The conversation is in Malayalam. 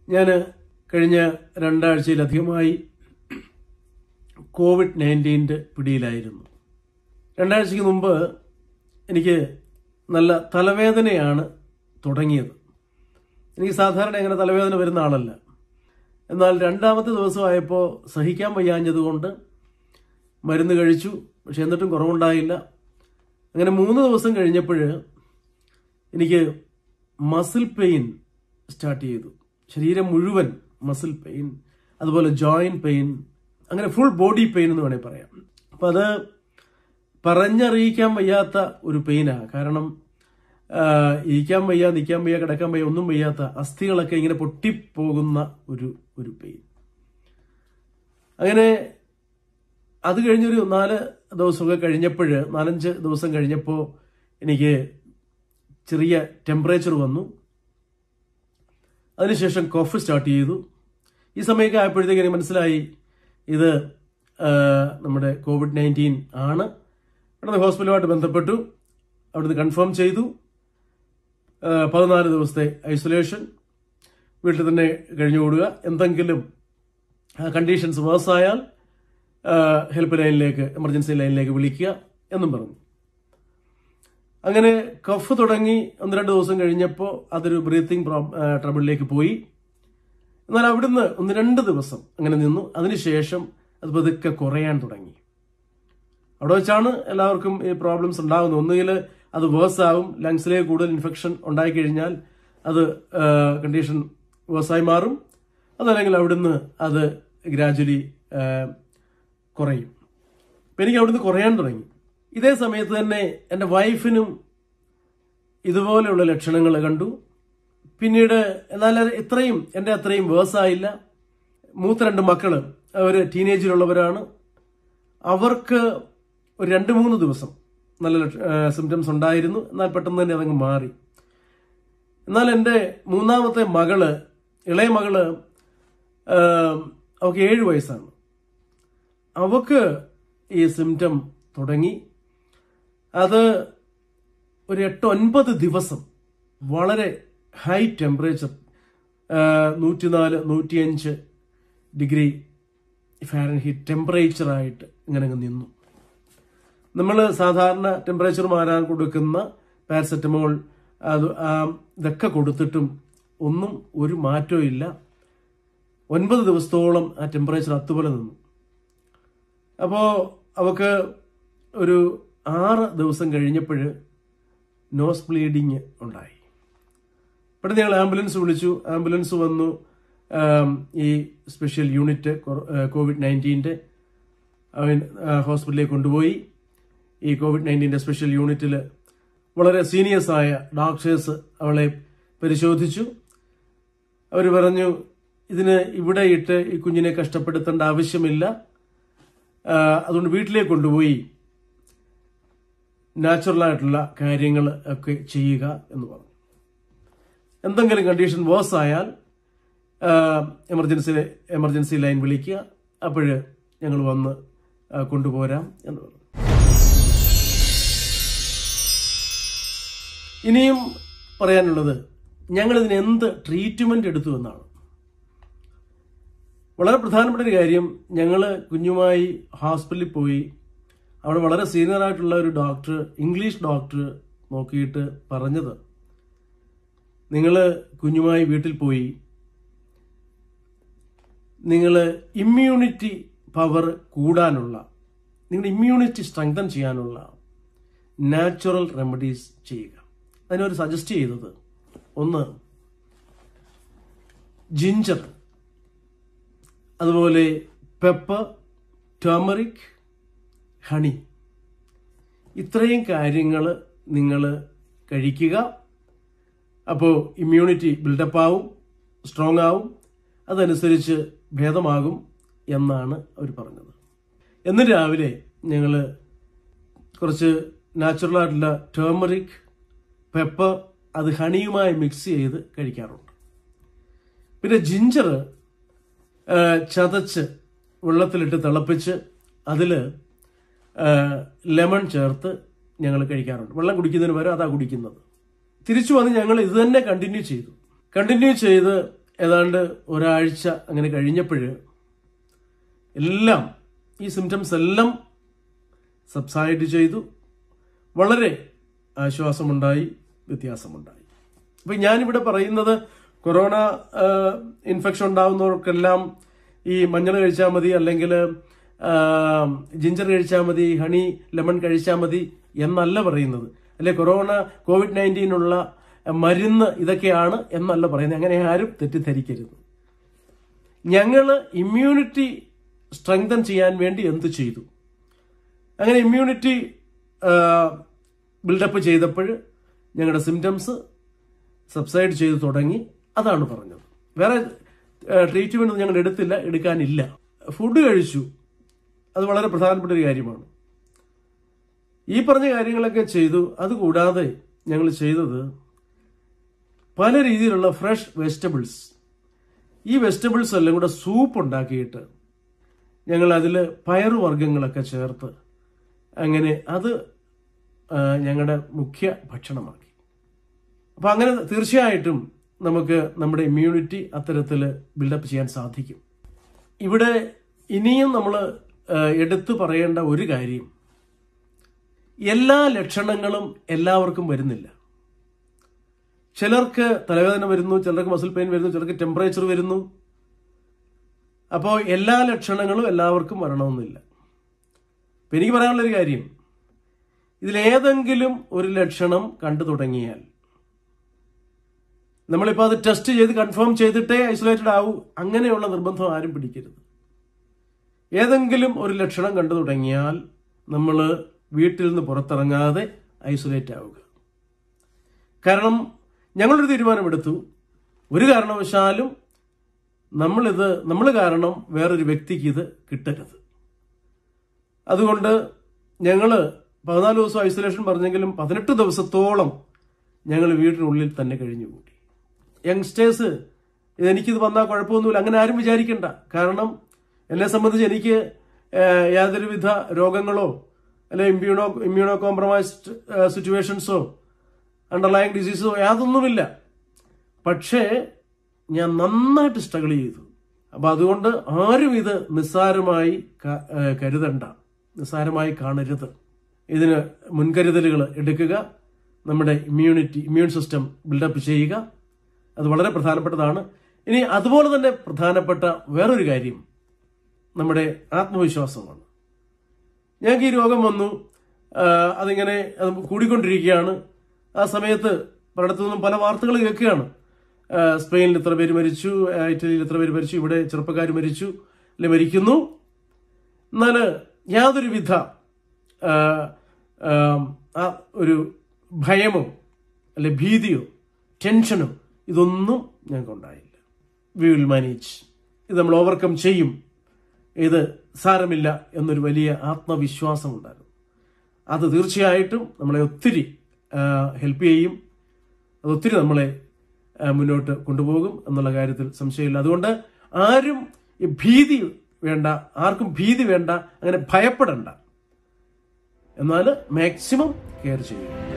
ഞാൻ കഴിഞ്ഞ രണ്ടാഴ്ചയിലധികമായി കോവിഡ് നയൻറ്റീൻ്റെ പിടിയിലായിരുന്നു രണ്ടാഴ്ചയ്ക്ക് മുമ്പ് എനിക്ക് നല്ല തലവേദനയാണ് തുടങ്ങിയത് എനിക്ക് സാധാരണ അങ്ങനെ തലവേദന വരുന്ന ആളല്ല എന്നാൽ രണ്ടാമത്തെ ദിവസമായപ്പോൾ സഹിക്കാൻ വയ്യാഞ്ഞതുകൊണ്ട് മരുന്ന് കഴിച്ചു പക്ഷെ എന്നിട്ടും കുറവുണ്ടായില്ല അങ്ങനെ മൂന്ന് ദിവസം കഴിഞ്ഞപ്പോൾ എനിക്ക് മസിൽ പെയിൻ സ്റ്റാർട്ട് ചെയ്തു ശരീരം മുഴുവൻ മസിൽ പെയിൻ അതുപോലെ ജോയിന്റ് പെയിൻ അങ്ങനെ ഫുൾ ബോഡി പെയിൻ എന്ന് വേണമെങ്കിൽ പറയാം അപ്പം അത് പറഞ്ഞറിയിക്കാൻ വയ്യാത്ത ഒരു പെയിനാണ് കാരണം ആ, ഇരിക്കാൻ വയ്യ നിൽക്കാൻ വയ്യ കിടക്കാൻ വയ്യ ഒന്നും വയ്യാത്ത അസ്ഥികളൊക്കെ ഇങ്ങനെ പൊട്ടിപ്പോകുന്ന ഒരു ഒരു പെയിൻ അങ്ങനെ അത് കഴിഞ്ഞൊരു നാല് ദിവസമൊക്കെ കഴിഞ്ഞപ്പോൾ നാലഞ്ച് ദിവസം കഴിഞ്ഞപ്പോൾ എനിക്ക് ചെറിയ ടെമ്പറേച്ചർ വന്നു അതിനുശേഷം കോഫ് സ്റ്റാർട്ട് ചെയ്തു ഈ സമയമൊക്കെ ആയപ്പോഴത്തേക്ക് എനിക്ക് മനസ്സിലായി ഇത് ആ, നമ്മുടെ കോവിഡ് നയൻറ്റീൻ ആണ് പെട്ടെന്ന് ഹോസ്പിറ്റലുമായിട്ട് ബന്ധപ്പെട്ടു അവിടുന്ന് കൺഫേം ചെയ്തു ആ, പതിനാല് ദിവസത്തെ ഐസൊലേഷൻ വീട്ടിൽ തന്നെ കഴിഞ്ഞുകൂടുക എന്തെങ്കിലും കണ്ടീഷൻസ് വേഴ്സായാൽ ഹെൽപ്പ് ലൈനിലേക്ക് എമർജൻസി ലൈനിലേക്ക് വിളിക്കുക എന്നും പറഞ്ഞു അങ്ങനെ കഫ് തുടങ്ങി ഒന്ന് രണ്ട് ദിവസം കഴിഞ്ഞപ്പോൾ അതൊരു ബ്രീത്തിങ് ട്രബിളിലേക്ക് പോയി എന്നാൽ അവിടുന്ന് ഒന്ന് രണ്ട് ദിവസം അങ്ങനെ നിന്നു അതിനുശേഷം അത് പതുക്കെ കുറയാൻ തുടങ്ങി അവിടെ വെച്ചാണ് എല്ലാവർക്കും ഈ പ്രോബ്ലംസ് ഉണ്ടാകുന്നത് ഒന്നുകിൽ അത് വേഴ്സ് ആവും ലങ്സിലേക്ക് കൂടുതൽ ഇൻഫെക്ഷൻ ഉണ്ടായി കഴിഞ്ഞാൽ അത് കണ്ടീഷൻ വേഴ്സായി മാറും അതല്ലെങ്കിൽ അവിടുന്ന് അത് ഗ്രാജുവലി കുറയും അപ്പം എനിക്ക് അവിടുന്ന് കുറയാൻ തുടങ്ങി ഇതേ സമയത്ത് തന്നെ എൻ്റെ വൈഫിനും ഇതുപോലെയുള്ള ലക്ഷണങ്ങൾ കണ്ടു പിന്നീട് എന്നാൽ അത് ഇത്രയും എൻ്റെ അത്രയും വേഴ്സായില്ല മൂത്ത രണ്ട് മക്കള് അവർ ടീനേജിലുള്ളവരാണ് അവർക്ക് ഒരു രണ്ട് മൂന്ന് ദിവസം നല്ല സിംറ്റംസ് ഉണ്ടായിരുന്നു എന്നാൽ പെട്ടെന്ന് തന്നെ അതങ്ങ് മാറി എന്നാൽ എൻ്റെ മൂന്നാമത്തെ മകള് ഇളയ മകള് ആ, അവൾക്ക് ഏഴ് വയസ്സാണ് അവക്ക് ഈ സിംറ്റം തുടങ്ങി അത് ഒരു എട്ട് ഒൻപത് ദിവസം വളരെ ഹൈ ടെമ്പറേച്ചർ നൂറ്റിനാല് നൂറ്റിയഞ്ച് ഡിഗ്രി ഫാരൻഹീറ്റ് ടെമ്പറേച്ചറായിട്ട് ഇങ്ങനെ അങ്ങ് നിന്നു നമ്മൾ സാധാരണ ടെമ്പറേച്ചർ മാറാൻ കൊടുക്കുന്ന പാരസെറ്റമോൾ അത് ആ, ഇതൊക്കെ കൊടുത്തിട്ടും ഒന്നും ഒരു മാറ്റവും ഇല്ല ഒൻപത് ദിവസത്തോളം ആ ടെമ്പറേച്ചർ അതുപോലെ നിന്നു അപ്പോൾ അവക്ക് ഒരു ആറ് ദിവസം കഴിഞ്ഞപ്പോൾ നോസ് ബ്ലീഡിങ് ഉണ്ടായി പെട്ടെന്ന് ഞങ്ങൾ ആംബുലൻസ് വിളിച്ചു ആംബുലൻസ് വന്നു ആം, ഈ സ്പെഷ്യൽ യൂണിറ്റ് കോവിഡ് നയൻറ്റീൻ്റെ ഹോസ്പിറ്റലിലേക്ക് കൊണ്ടുപോയി ഈ കോവിഡ് നയൻറ്റീൻ്റെ സ്പെഷ്യൽ യൂണിറ്റിൽ വളരെ സീനിയേഴ്സ് ആയ ഡോക്ടേഴ്സ് അവളെ പരിശോധിച്ചു അവർ പറഞ്ഞു ഇതിന് ഇവിടെ ഇട്ട് ഈ കുഞ്ഞിനെ കഷ്ടപ്പെടുത്തേണ്ട ആവശ്യമില്ല ആ, അതുകൊണ്ട് വീട്ടിലേക്ക് കൊണ്ടുപോയി നാച്ചുറൽ ആയിട്ടുള്ള കാര്യങ്ങൾ ഒക്കെ ചെയ്യുക എന്ന് പറഞ്ഞു എന്തെങ്കിലും കണ്ടീഷൻ വേഴ്സ് ആയാൽ എമർജൻസി എമർജൻസി ലൈൻ വിളിക്കുക അപ്പോൾ ഞങ്ങൾ വന്ന് ആ, കൊണ്ടുപോരാം എന്ന് പറഞ്ഞു ഇനിയും പറയാനുള്ളത് ഞങ്ങൾ ഇതിന് എന്ത് ട്രീറ്റ്മെന്റ് എടുത്തു എന്നാണ് വളരെ പ്രധാനപ്പെട്ട ഒരു കാര്യം ഞങ്ങൾ കുഞ്ഞുമായി ഹോസ്പിറ്റലിൽ പോയി അവിടെ വളരെ സീനിയർ ആയിട്ടുള്ള ഒരു ഡോക്ടർ ഇംഗ്ലീഷ് ഡോക്ടർ നോക്കിയിട്ട് പറഞ്ഞത് നിങ്ങൾ കുഞ്ഞുമായി വീട്ടിൽ പോയി നിങ്ങൾ ഇമ്മ്യൂണിറ്റി പവർ കൂടാനുള്ള നിങ്ങളുടെ ഇമ്മ്യൂണിറ്റി സ്ട്രെങ്തൻ ചെയ്യാനുള്ള നാച്ചുറൽ റെമഡീസ് ചെയ്യുക അതിനവർ സജസ്റ്റ് ചെയ്തത് ഒന്ന് ജിഞ്ചർ അതുപോലെ പെപ്പർ ടേമറിക് ഹണി ഇത്രയും കാര്യങ്ങൾ നിങ്ങൾ കഴിക്കുക അപ്പോൾ ഇമ്മ്യൂണിറ്റി ബിൽഡപ്പ് ആവും സ്ട്രോങ് ആവും അതനുസരിച്ച് ഭേദമാകും എന്നാണ് അവർ പറഞ്ഞത് എന്ന് രാവിലെ ഞങ്ങൾ കുറച്ച് നാച്ചുറൽ ആയിട്ടുള്ള ടേമറിക് പെപ്പർ അത് ഹണിയുമായി മിക്സ് ചെയ്ത് കഴിക്കാറുണ്ട് പിന്നെ ജിഞ്ചർ ചതച്ച് വെള്ളത്തിലിട്ട് തിളപ്പിച്ച് അതിൽ ലെമൺ ചേർത്ത് ഞങ്ങൾ കഴിക്കാറുണ്ട് വെള്ളം കുടിക്കുന്നതിന് പകരം അതാ കുടിക്കുന്നത് തിരിച്ചു വന്ന് ഞങ്ങൾ ഇത് തന്നെ കണ്ടിന്യൂ ചെയ്തു കണ്ടിന്യൂ ചെയ്ത് ഏതാണ്ട് ഒരാഴ്ച അങ്ങനെ കഴിഞ്ഞപ്പോൾ എല്ലാം ഈ സിംറ്റംസ് എല്ലാം സബ്സൈഡ് ചെയ്തു വളരെ ആശ്വാസമുണ്ടായി വ്യത്യാസമുണ്ടായി അപ്പൊ ഞാനിവിടെ പറയുന്നത് കൊറോണ ഇൻഫെക്ഷൻ ഉണ്ടാവുന്നവർക്കെല്ലാം ഈ മഞ്ഞൾ കഴിച്ചാൽ മതി അല്ലെങ്കിൽ ജിഞ്ചർ കഴിച്ചാൽ മതി ഹണി ലെമൺ കഴിച്ചാൽ മതി എന്നല്ല പറയുന്നത് അല്ലെ കൊറോണ കോവിഡ് നയൻറ്റീനുള്ള മരുന്ന് ഇതൊക്കെയാണ് എന്നല്ല പറയുന്നത് അങ്ങനെ ആരും തെറ്റിദ്ധരിക്കരുത് ഞങ്ങൾ ഇമ്മ്യൂണിറ്റി സ്ട്രെങ്തൻ ചെയ്യാൻ വേണ്ടി എന്ത് ചെയ്തു അങ്ങനെ ഇമ്മ്യൂണിറ്റി ബിൽഡപ്പ് ചെയ്തപ്പോൾ ഞങ്ങളുടെ സിംറ്റംസ് സബ്സൈഡ് ചെയ്തു തുടങ്ങി അതാണ് പറഞ്ഞത് വേറെ ട്രീറ്റ്മെന്റ് ഞങ്ങൾ എടുത്തില്ല എടുക്കാനില്ല ഫുഡ് കഴിച്ചു അത് വളരെ പ്രധാനപ്പെട്ട ഒരു കാര്യമാണ് ഈ പറഞ്ഞ കാര്യങ്ങളൊക്കെ ചെയ്തു അതുകൂടാതെ ഞങ്ങൾ ചെയ്തത് പല രീതിയിലുള്ള ഫ്രഷ് വെജിറ്റബിൾസ് ഈ വെജിറ്റബിൾസ് എല്ലാം കൂടെ സൂപ്പ് ഉണ്ടാക്കിയിട്ട് ഞങ്ങൾ അതിൽ പയറുവർഗ്ഗങ്ങളൊക്കെ ചേർത്ത് അങ്ങനെ അത് ആ, ഞങ്ങളുടെ മുഖ്യ ഭക്ഷണമാക്കി അപ്പൊ അങ്ങനെ തീർച്ചയായിട്ടും നമുക്ക് നമ്മുടെ ഇമ്മ്യൂണിറ്റി അത്തരത്തിൽ ബിൽഡപ്പ് ചെയ്യാൻ സാധിക്കും ഇവിടെ ഇനിയും നമ്മൾ എടുത്തു പറയേണ്ട ഒരു കാര്യം എല്ലാ ലക്ഷണങ്ങളും എല്ലാവർക്കും വരുന്നില്ല ചിലർക്ക് തലവേദന വരുന്നു ചിലർക്ക് മസിൽ പെയിൻ വരുന്നു ചിലർക്ക് ടെമ്പറേച്ചർ വരുന്നു അപ്പോൾ എല്ലാ ലക്ഷണങ്ങളും എല്ലാവർക്കും വരണമെന്നില്ല അപ്പൊ എനിക്ക് പറയാനുള്ളൊരു കാര്യം ഇതിലേതെങ്കിലും ഒരു ലക്ഷണം കണ്ടു തുടങ്ങിയാൽ നമ്മളിപ്പോൾ അത് ടെസ്റ്റ് ചെയ്ത് കൺഫേം ചെയ്തിട്ടേ ഐസൊലേറ്റഡ് ആവൂ അങ്ങനെയുള്ള നിർബന്ധം ആരും പിടിക്കരുത് ഏതെങ്കിലും ഒരു ലക്ഷണം കണ്ടു തുടങ്ങിയാൽ നമ്മൾ വീട്ടിൽ നിന്ന് പുറത്തിറങ്ങാതെ ഐസൊലേറ്റ് ആവുക കാരണം ഞങ്ങളൊരു തീരുമാനമെടുത്തു ഒരു കാരണവശാലും നമ്മളിത് നമ്മൾ കാരണം വേറൊരു വ്യക്തിക്ക് ഇത് കിട്ടരുത് അതുകൊണ്ട് ഞങ്ങൾ പതിനാല് ദിവസം ഐസൊലേഷൻ പറഞ്ഞെങ്കിലും പതിനെട്ട് ദിവസത്തോളം ഞങ്ങൾ വീടിനുള്ളിൽ തന്നെ കഴിഞ്ഞുകൂടി യങ്സ്റ്റേഴ്സ് ഇതെനിക്കിത് വന്നാൽ കുഴപ്പമൊന്നുമില്ല അങ്ങനെ ആരും വിചാരിക്കണ്ട കാരണം എന്നെ സംബന്ധിച്ച് എനിക്ക് ഏഹ്, യാതൊരുവിധ രോഗങ്ങളോ അല്ലെ ഇമ്മ്യൂണോ ഇമ്മ്യൂണോ കോംപ്രമൈസ്ഡ് സിറ്റുവേഷൻസോ അണ്ടർലൈങ് ഡിസീസോ യാതൊന്നുമില്ല പക്ഷേ ഞാൻ നന്നായിട്ട് സ്ട്രഗിൾ ചെയ്തു അപ്പൊ അതുകൊണ്ട് ആരും ഇത് നിസ്സാരമായി ക- ഏഹ് കരുതണ്ട നിസ്സാരമായി കാണരുത് ഇതിന് മുൻകരുതലുകൾ എടുക്കുക നമ്മുടെ ഇമ്മ്യൂണിറ്റി ഇമ്മ്യൂൺ സിസ്റ്റം ബിൽഡപ്പ് ചെയ്യുക അത് വളരെ പ്രധാനപ്പെട്ടതാണ് ഇനി അതുപോലെ തന്നെ പ്രധാനപ്പെട്ട വേറൊരു കാര്യം നമ്മുടെ ആത്മവിശ്വാസമാണ് ഞങ്ങൾക്ക് ഈ രോഗം വന്നു ആ, അതിങ്ങനെ അത് കൂടിക്കൊണ്ടിരിക്കുകയാണ് ആ സമയത്ത് പലയിടത്തു നിന്നും പല വാർത്തകൾ കേൾക്കുകയാണ് ആ, സ്പെയിനിൽ ഇത്ര പേര് മരിച്ചു ആ, ഇറ്റലിയിൽ ഇത്ര പേര് മരിച്ചു ഇവിടെ ചെറുപ്പക്കാർ മരിച്ചു അല്ലെ മരിക്കുന്നു എന്നാൽ യാതൊരുവിധ ആ, ആ, ആ ഒരു ഭയമോ അല്ലെ ഭീതിയോ ടെൻഷനോ ഇതൊന്നും ഞങ്ങൾക്ക് ഉണ്ടായില്ല വി വിൽ മാനേജ് ഇത് നമ്മൾ ഓവർകം ചെയ്യും ഇത് സാരമില്ല എന്നൊരു വലിയ ആത്മവിശ്വാസം ഉണ്ടായിരുന്നു അത് തീർച്ചയായിട്ടും നമ്മളെ ഒത്തിരി ഹെൽപ്പ് ചെയ്യും അത് ഒത്തിരി നമ്മളെ ആ, മുന്നോട്ട് കൊണ്ടുപോകും എന്നുള്ള കാര്യത്തിൽ സംശയമില്ല അതുകൊണ്ട് ആരും ഈ ഭീതി വേണ്ട ആർക്കും ഭീതി വേണ്ട അങ്ങനെ ഭയപ്പെടണ്ട എന്നാൽ മാക്സിമം കെയർ ചെയ്യുക